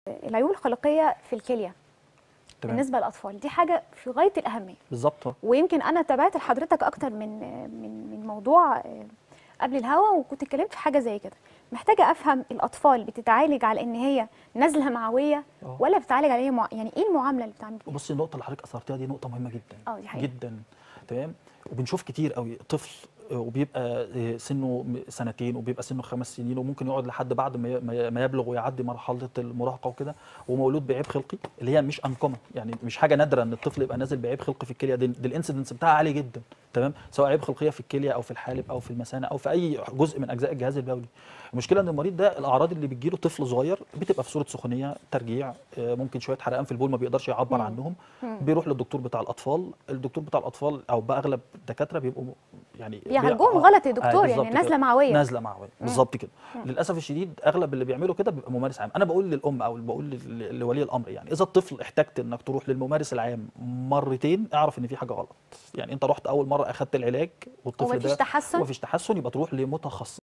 العيوب الخلقيه في الكليه تمام بالنسبه للاطفال دي حاجه في غايه الاهميه بالظبط ويمكن انا تابعت لحضرتك اكتر من من من موضوع آه، قبل الهوا وكنت اتكلمت في حاجه زي كده محتاجه افهم الاطفال بتتعالج على ان هي نزله معويه آه. ولا بتتعالج على إيه مع... يعني ايه المعامله اللي بتعمل فيها بصي النقطه اللي حضرتك اثرتيها دي نقطه مهمه جدا اه دي حقيقة. جدا تمام وبنشوف كتير قوي طفل آه، وبيبقى آه، سنه م- سنتين وبيبقى سنه خمس سنين وممكن يقعد لحد بعد ما ي- ما ي- ما يبلغ ويعدي مرحله المراهقه وكده ومولود بعيب خلقي اللي هي مش انكومن يعني مش حاجه نادره ان الطفل يبقى نازل بعيب خلقي في الكليه دي, دي الانسيدنس بتاعها عالي جدا تمام سواء عيب خلقيه في الكليه او في الحالب او في المثانه او في اي جزء من اجزاء الجهاز البولي المشكله ان المريض ده الاعراض اللي بتجيله طفل صغير بتبقى في صوره سخونيه ترجيع آه، ممكن شويه حرقان في البول ما بيقدرش يعبر مم. عنهم مم. بيروح للدكتور بتاع الاطفال الدكتور بتاع الاطفال او باغلب الدكاتره بيبقوا م- يعني بيعالجوهم بي- غلط يا آه، دكتور بالظبط يعني كده. نازله معويه نازله معويه بالظبط كده للاسف الشديد اغلب اللي بيعملوا كده بيبقى ممارس عام انا بقول للام او بقول لل- لولي الامر يعني اذا الطفل احتجت انك تروح للممارس العام مرتين اعرف ان في حاجه غلط يعني انت رحت اول مره اخدت العلاج والطفل ومفيش ده تحسن ومفيش تحسن يبقى تروح لمتخصص